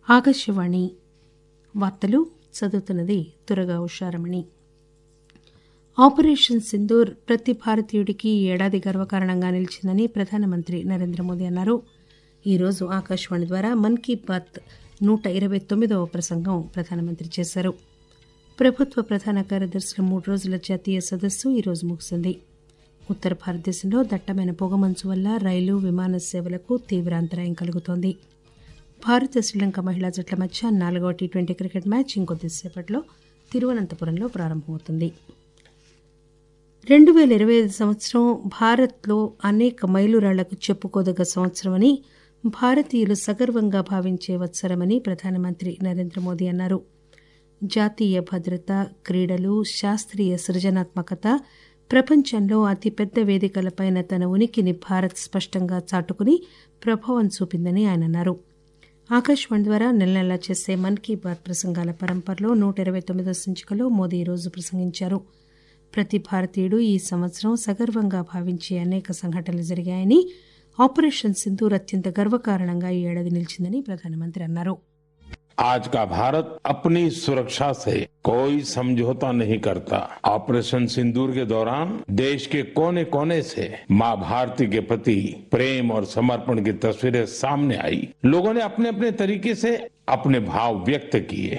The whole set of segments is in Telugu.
ఆకాశవాణి వార్తలు చదువుతున్నది దురగా ఉషారమణి ఆపరేషన్ సింధూర్ ప్రతి భారతీయుడికి ఈ ఏడాది గర్వకారణంగా నిలిచిందని ప్రధానమంత్రి నరేంద్ర మోదీ అన్నారు ఈరోజు ఆకాశవాణి ద్వారా మన్ కీ బాత్ నూట ఇరవై తొమ్మిదవ ప్రసంగం ప్రధానమంత్రి చేశారు ప్రభుత్వ ప్రధాన కార్యదర్శుల మూడు రోజుల జాతీయ సదస్సు ఈరోజు ముగిసింది ఉత్తర భారతదేశంలో దట్టమైన పొగమంచు వల్ల రైలు విమాన సేవలకు తీవ్ర అంతరాయం కలుగుతోంది భారత శ్రీలంక మహిళా జట్ల మధ్య నాలుగవ టీ ట్వంటీ క్రికెట్ మ్యాచ్ ఇంకొద్దిసేపట్లో తిరువనంతపురంలో ప్రారంభమవుతుంది రెండు పేల ఇరవై ఐదు సంవత్సరం భారత్లో అనేక మైలురాళ్లకు చెప్పుకోదగ్గ సంవత్సరమని భారతీయులు సగర్వంగా భావించే వత్సరమని ప్రధానమంత్రి నరేంద్ర మోదీ అన్నారు జాతీయ భద్రత క్రీడలు శాస్త్రీయ సృజనాత్మకత ప్రపంచంలో అతిపెద్ద వేదికలపైన తన ఉనికిని భారత్ స్పష్టంగా చాటుకుని ప్రభావం చూపిందని ఆయన అన్నారు ఆకాశవాణి ద్వారా నెల నెలా చేసే మన్ కీ బాత్ ప్రసంగాల పరంపరలో నూట ఇరవై తొమ్మిదో సంచికలో మోదీ ఈరోజు ప్రసంగించారు ప్రతి భారతీయుడు ఈ సంవత్సరం సగర్వంగా భావించే అనేక సంఘటనలు జరిగాయని ఆపరేషన్ సింధూర్ అత్యంత గర్వకారణంగా ఈ ఏడాది నిలిచిందని ప్రధానమంత్రి అన్నారు आज का भारत अपनी सुरक्षा से कोई समझौता नहीं करता ऑपरेशन सिंदूर के दौरान देश के कोने कोने से मां भारती के प्रति प्रेम और समर्पण की तस्वीरें सामने आई लोगों ने अपने अपने तरीके से अपने भाव व्यक्त किए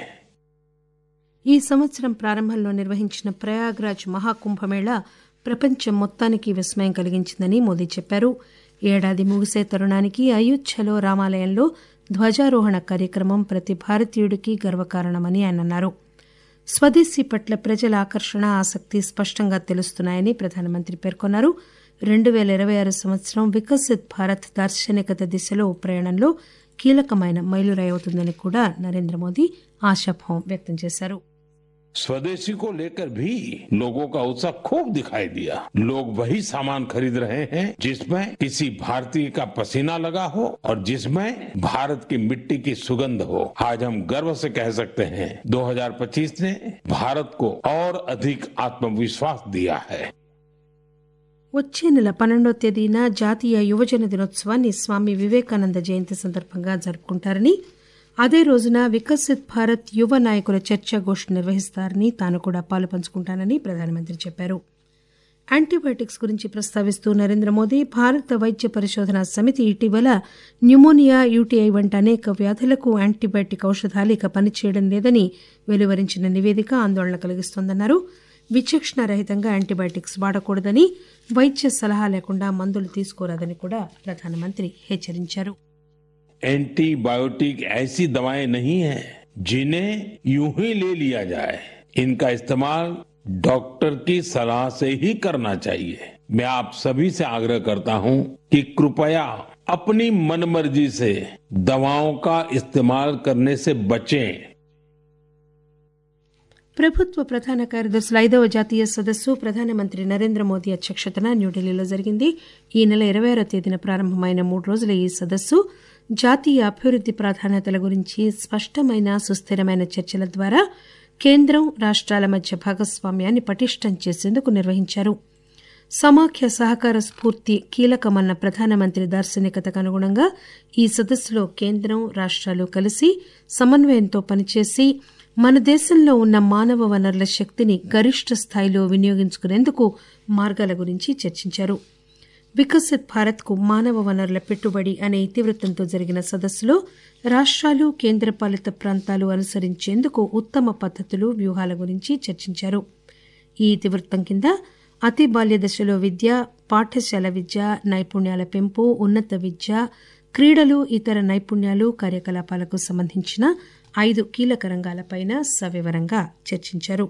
ఈ సంవత్సరం ప్రారంభంలో నిర్వహించిన ప్రయాగ్రాజ్ మహాకుంభమేళ ప్రపంచం మొత్తానికి విస్మయం కలిగించిందని మోదీ చెప్పారు ఏడాది ముగిసే తరుణానికి అయోధ్యలో రామాలయంలో ధ్వజారోహణ కార్యక్రమం ప్రతి భారతీయుడికి గర్వకారణమని ఆయన అన్నారు స్వదేశీ పట్ల ప్రజల ఆకర్షణ ఆసక్తి స్పష్టంగా తెలుస్తున్నాయని ప్రధానమంత్రి పేర్కొన్నారు రెండు పేల ఇరవై ఆరు సంవత్సరం వికసిత్ భారత్ దార్శనికత దిశలో ప్రయాణంలో కీలకమైన మైలురాయి అవుతుందని కూడా నరేంద్ర మోదీ ఆశాభావం వ్యక్తం చేశారు स्वदेशी को लेकर भी लोगों का उत्साह खूब दिखाई दिया लोग वही सामान खरीद रहे हैं जिसमें किसी भारतीय का पसीना लगा हो और जिसमें भारत की मिट्टी की सुगंध हो आज हम गर्व से कह सकते हैं 2025 ने भारत को और अधिक आत्मविश्वास दिया है వచ్చే నెల పన్నెండో తేదీన జాతీయ యువజన దినోత్సవాన్ని స్వామి వివేకానంద జయంతి సందర్భంగా జరుపుకుంటారని అదే రోజున వికసిత్ భారత్ యువ నాయకుల చర్చాగోష్ఠి నిర్వహిస్తారని తాను కూడా పాలు పంచుకుంటానని ప్రధానమంత్రి చెప్పారు యాంటీబయాటిక్స్ గురించి ప్రస్తావిస్తూ నరేంద్ర మోదీ భారత వైద్య పరిశోధన సమితి ఇటీవల న్యూమోనియా యూటీఐ వంటి అనేక వ్యాధులకు యాంటీబయాటిక్ ఔషధాలు ఇక పనిచేయడం లేదని వెలువరించిన నివేదిక ఆందోళన కలిగిస్తోందన్నారు విచక్షణ రహితంగా యాంటీబయాటిక్స్ వాడకూడదని వైద్య సలహా లేకుండా మందులు తీసుకోరాదని కూడా ప్రధానమంత్రి హెచ్చరించారు एंटीबायोटिक ऐसी दवाएं नहीं हैं जिन्हें यूं ही ले लिया जाए इनका इस्तेमाल डॉक्टर की सलाह से ही करना चाहिए मैं आप सभी से आग्रह करता हूं कि कृपया अपनी मनमर्जी से दवाओं का इस्तेमाल करने से बचें ప్రభుత్వ ప్రధాన కార్యదర్శుల ఐదవ జాతీయ సదస్సు ప్రధానమంత్రి నరేంద్ర మోదీ అధ్యక్షతన న్యూఢిల్లీలో జరిగింది ఈ నెల ఇరవై ఆరో తేదీన ప్రారంభమైన మూడు రోజుల ఈ సదస్సు జాతీయ అభివృద్ది ప్రాధాన్యతల గురించి స్పష్టమైన సుస్థిరమైన చర్చల ద్వారా కేంద్రం రాష్ట్రాల మధ్య భాగస్వామ్యాన్ని పటిష్టం చేసేందుకు నిర్వహించారు సమాఖ్య సహకార స్ఫూర్తి కీలకమన్న ప్రధానమంత్రి దార్శనికతకు అనుగుణంగా ఈ సదస్సులో కేంద్రం రాష్ట్రాలు కలిసి సమన్వయంతో పనిచేసి మన దేశంలో ఉన్న మానవ వనరుల శక్తిని గరిష్ట స్థాయిలో వినియోగించుకునేందుకు మార్గాల గురించి చర్చించారు వికసిత్ భారత్ కు మానవ వనరుల పెట్టుబడి అనే ఇతివృత్తంతో జరిగిన సదస్సులో రాష్ట్రాలు కేంద్రపాలిత ప్రాంతాలు అనుసరించేందుకు ఉత్తమ పద్దతులు వ్యూహాల గురించి చర్చించారు ఈ ఇతివృత్తం కింద అతి బాల్య దశలో విద్య పాఠశాల విద్య నైపుణ్యాల పెంపు ఉన్నత విద్య క్రీడలు ఇతర నైపుణ్యాలు కార్యకలాపాలకు సంబంధించిన ఐదు కీలక రంగాలపైన సవివరంగా చర్చించారు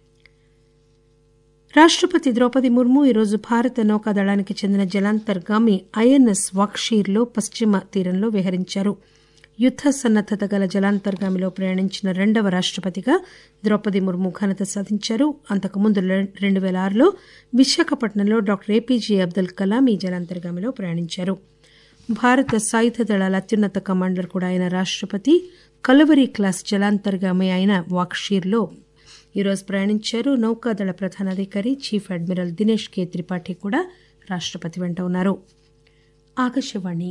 రాష్టపతి ద్రౌపది ముర్ము ఈరోజు భారత నౌకాదళానికి చెందిన జలాంతర్గామి ఐఎన్ఎస్ వాక్షీర్లో పశ్చిమ తీరంలో విహరించారు యుద్ద సన్నద్దత గల జలాంతర్గామిలో ప్రయాణించిన రెండవ రాష్టపతిగా ద్రౌపది ముర్ము ఘనత సాధించారు అంతకుముందు రెండు పేల ఆరులో విశాఖపట్నంలో డాక్టర్ ఏపీజే అబ్దుల్ కలాం ఈ జలాంతర్గామిలో ప్రయాణించారు భారత సాయుధ దళాల అత్యున్నత కమాండర్ కూడా అయిన రాష్టపతి కలవరి క్లాస్ జలాంతర్గామి అయిన వాక్షీర్లో ఈరోజు ప్రయాణించారు నౌకాదళ ప్రధానాధికారి chief admiral Dinesh K Tripathi కూడా రాష్టపతి వెంట ఉన్నారు ఆకాశవాణి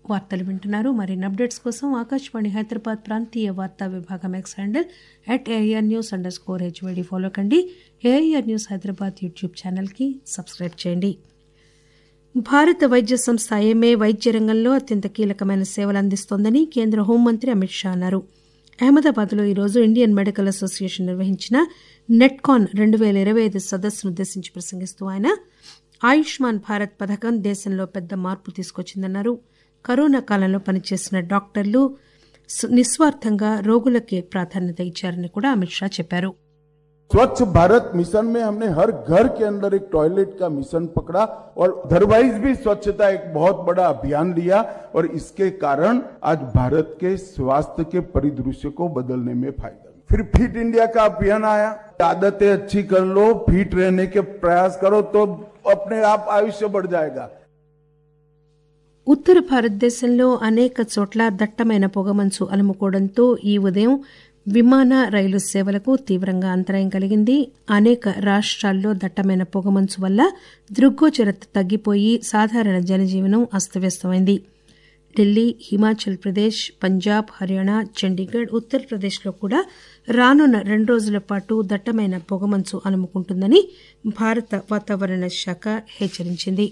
వార్తలు వింటున్నారు మరిన్ని అప్డేట్స్ కోసం ఆకాశవాణి హైదరాబాద్ ప్రాంతీయ వార్తా విభాగం X handle at A R news underscore HYD follow కండి ఏఆర్ న్యూస్ హైదరాబాద్ యూట్యూబ్ ఛానల్కి సబ్స్క్రైబ్ చేయండి భారత వైద్య సంస్థ ఐఎంఏ వైద్య రంగంలో అత్యంత కీలకమైన సేవలు అందిస్తోందని కేంద్ర హోంమంత్రి అమిత్ షా అన్నారు అహ్మదాబాద్లో ఈరోజు ఇండియన్ మెడికల్ అసోసియేషన్ నిర్వహించిన నెట్కాన్ రెండు పేల ఇరవై ఐదు సదస్సును ఉద్దేశించి ప్రసంగిస్తూ ఆయన ఆయుష్మాన్ భారత్ పథకం దేశంలో పెద్ద మార్పు తీసుకొచ్చిందన్నారు కరోనా కాలంలో పనిచేసిన డాక్టర్లు నిస్వార్థంగా రోగులకే ప్రాధాన్యత ఇచ్చారని కూడా అమిత్ షా చెప్పారు स्वच्छ भारत मिशन में हमने हर घर के अंदर एक टॉयलेट का मिशन पकड़ा और अदरवाइज भी स्वच्छता एक बहुत बड़ा अभियान लिया और इसके कारण आज भारत के स्वास्थ्य के परिदृश्य को बदलने में फायदा फिर फिट इंडिया का अभियान आया आदतें अच्छी कर लो फिट रहने के प्रयास करो तो अपने आप आयुष्य बढ़ जाएगा ఉత్తర భారతదేశంలో అనేక చోట్ల దట్టమైన పొగమంచు అలుముకోవడంతో ఈ ఉదయం విమాన రైలు సేవలకు తీవ్రంగా అంతరాయం కలిగింది అనేక రాష్ట్రాల్లో దట్టమైన పొగమంచు వల్ల దృగ్గోచరత తగ్గిపోయి సాధారణ జనజీవనం అస్తవ్యస్తమైంది ఢిల్లీ హిమాచల్ ప్రదేశ్ పంజాబ్ హర్యానా చండీగఢ్ ఉత్తరప్రదేశ్లో కూడా రానున్న రెండు రోజుల పాటు దట్టమైన పొగమంచు అలుముకుంటుందని భారత వాతావరణ శాఖ హెచ్చరించింది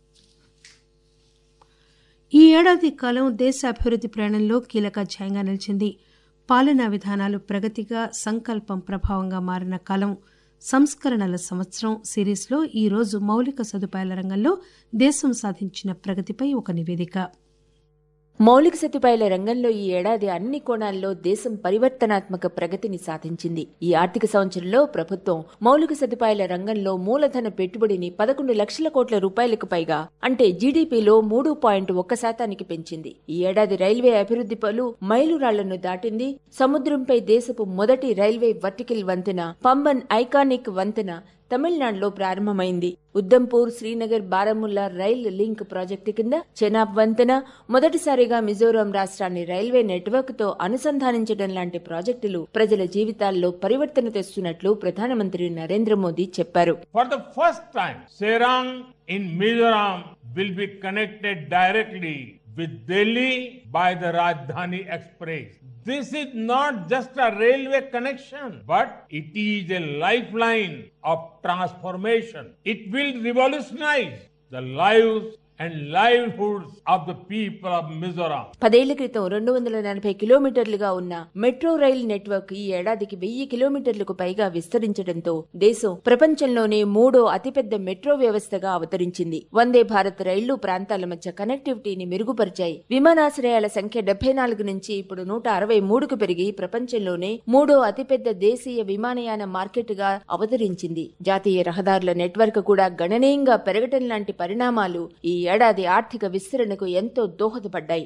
ఈ ఏడాది కాలం దేశ అభివృద్ది ప్రయాణంలో కీలక అధ్యాయంగా నిలిచింది పాలనా విధానాలు ప్రగతిగా సంకల్పం ప్రభావంగా మారిన కాలం సంస్కరణల సంవత్సరం సిరీస్లో ఈరోజు మౌలిక సదుపాయాల రంగంలో దేశం సాధించిన ప్రగతిపై ఒక నివేదిక మౌలిక సదుపాయాల రంగంలో ఈ ఏడాది అన్ని కోణాల్లో దేశం పరివర్తనాత్మక ప్రగతిని సాధించింది ఈ ఆర్థిక సంవత్సరంలో ప్రభుత్వం మౌలిక సదుపాయాల రంగంలో మూలధన పెట్టుబడిని పదకొండు లక్షల కోట్ల రూపాయలకు పైగా అంటే జీడీపీలో మూడు పాయింట్ ఒక్క శాతానికి పెంచింది ఈ ఏడాది రైల్వే అభివృద్ధి పలు మైలురాళ్లను దాటింది సముద్రంపై దేశపు మొదటి రైల్వే వర్టికల్ వంతెన పంబన్ ఐకానిక్ వంతెన తమిళనాడులో ప్రారంభమైంది Udhampur Srinagar Baramulla rail link project కింద చెనాబ్ వంతెన మొదటిసారిగా మిజోరాం రాష్ట్రాన్ని రైల్వే నెట్వర్క్ తో అనుసంధానించడం లాంటి ప్రాజెక్టులు ప్రజల జీవితాల్లో పరివర్తన తెస్తున్నట్లు ప్రధానమంత్రి నరేంద్ర మోదీ చెప్పారు for the first time Sairang in Mizoram will be connected directly with Delhi by the Rajdhani Express. This is not just a railway connection, but it is a lifeline of transformation. It will revolutionize the lives and livelihoods of the people of Mizoram. పదేళ్ల క్రితం రెండు వందల నలభై కిలోమీటర్లుగా ఉన్న మెట్రో రైల్ నెట్వర్క్ ఈ ఏడాదికి వెయ్యి కిలోమీటర్లకు పైగా విస్తరించడంతో దేశం ప్రపంచంలోనే మూడో అతిపెద్ద మెట్రో వ్యవస్థగా అవతరించింది వందే భారత్ రైళ్లు ప్రాంతాల మధ్య కనెక్టివిటీని మెరుగుపరిచాయి విమానాశ్రయాల సంఖ్య డెబ్బై నాలుగు నుంచి ఇప్పుడు నూట అరవై మూడుకు పెరిగి ప్రపంచంలోనే మూడో అతిపెద్ద దేశీయ విమానయాన మార్కెట్గా అవతరించింది జాతీయ రహదారుల నెట్వర్క్ కూడా గణనీయంగా పెరగటం లాంటి పరిణామాలు ఈ ఏడాది ఆర్థిక విస్తరణకు ఎంతో దోహదపడ్డాయి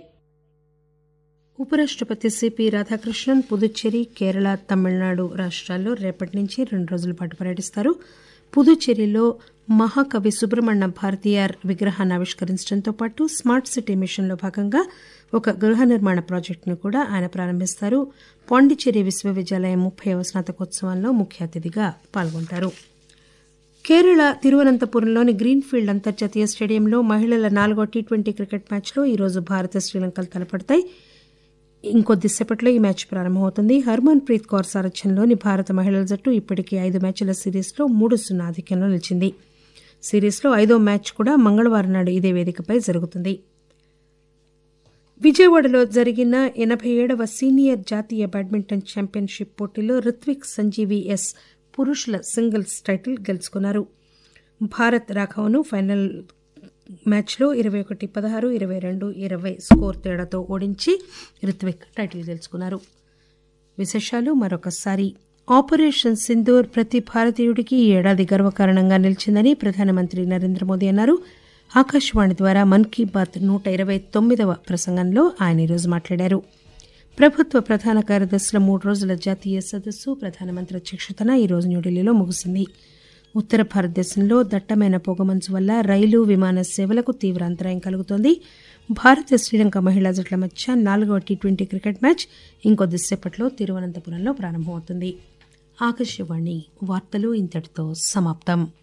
ఉపరాష్టపతి సిపి రాధాకృష్ణన్ పుదుచ్చేరి కేరళ తమిళనాడు రాష్ట్రాల్లో రేపటి నుంచి రెండు రోజుల పాటు పర్యటిస్తారు పుదుచ్చేరిలో మహాకవి సుబ్రహ్మణ్య భారతీయార్ విగ్రహాన్ని ఆవిష్కరించడంతో పాటు స్మార్ట్ సిటీ మిషన్లో భాగంగా ఒక గృహ నిర్మాణ ప్రాజెక్టును కూడా ఆయన ప్రారంభిస్తారు పాండిచ్చేరి విశ్వవిద్యాలయం ముప్పైవ స్నాతకోత్సవంలో ముఖ్య అతిథిగా పాల్గొంటారు కేరళ తిరువనంతపురంలోని గ్రీన్ఫీల్డ్ అంతర్జాతీయ స్టేడియంలో మహిళల నాలుగో టీ ట్వంటీ క్రికెట్ మ్యాచ్లో ఈరోజు భారత శ్రీలంకలు తలపడతాయి ఇంకొద్దిసేపట్లో ఈ మ్యాచ్ ప్రారంభమవుతుంది హర్మన్ ప్రీత్ కౌర్ సారథ్యంలోని భారత మహిళల జట్టు ఇప్పటికే ఐదు మ్యాచ్ల సిరీస్లో మూడు సున్నా ఆధిక్యంలో నిలిచింది సిరీస్లో ఐదో మ్యాచ్ కూడా మంగళవారం నాడు ఇదే వేదికపై జరుగుతుంది విజయవాడలో జరిగిన ఎనభై ఏడవ సీనియర్ జాతీయ బ్యాడ్మింటన్ ఛాంపియన్షిప్ పోటీలో రిత్విక్ సంజీవి ఎస్ పురుషుల సింగిల్స్ టైటిల్ గెలుచుకున్నారు భారత్ రాఘవను ఫైనల్ మ్యాచ్లో ఇరవై ఒకటి పదహారు ఇరవై రెండు ఇరవై స్కోర్ తేడాతో ఓడించి రిత్విక్ టైటిల్ గెలుచుకున్నారు విశేషాలు మరొకసారి ఆపరేషన్ సింధూర్ ప్రతి భారతీయుడికి ఈ ఏడాది గర్వకారణంగా నిలిచిందని ప్రధానమంత్రి నరేంద్ర మోదీ అన్నారు ఆకాశవాణి ద్వారా మన్ కీ బాత్ నూట ఇరవై తొమ్మిదవ ప్రసంగంలో ఆయన ఈరోజు మాట్లాడారు ప్రభుత్వ ప్రధాన కార్యదర్శుల మూడు రోజుల జాతీయ సదస్సు ప్రధానమంత్రి అధ్యక్షతన ఈరోజు న్యూఢిల్లీలో ముగిసింది ఉత్తర భారతదేశంలో దట్టమైన పొగమంచు వల్ల రైలు విమాన సేవలకు తీవ్ర అంతరాయం కలుగుతోంది భారత శ్రీలంక మహిళా జట్ల మధ్య నాలుగవ టీ ట్వంటీ క్రికెట్ మ్యాచ్ ఇంకొద్దిసేపట్లో తిరువనంతపురంలో ప్రారంభమవుతుంది ఆకాశవాణి వార్తలు ఇంతటితో సమాప్తం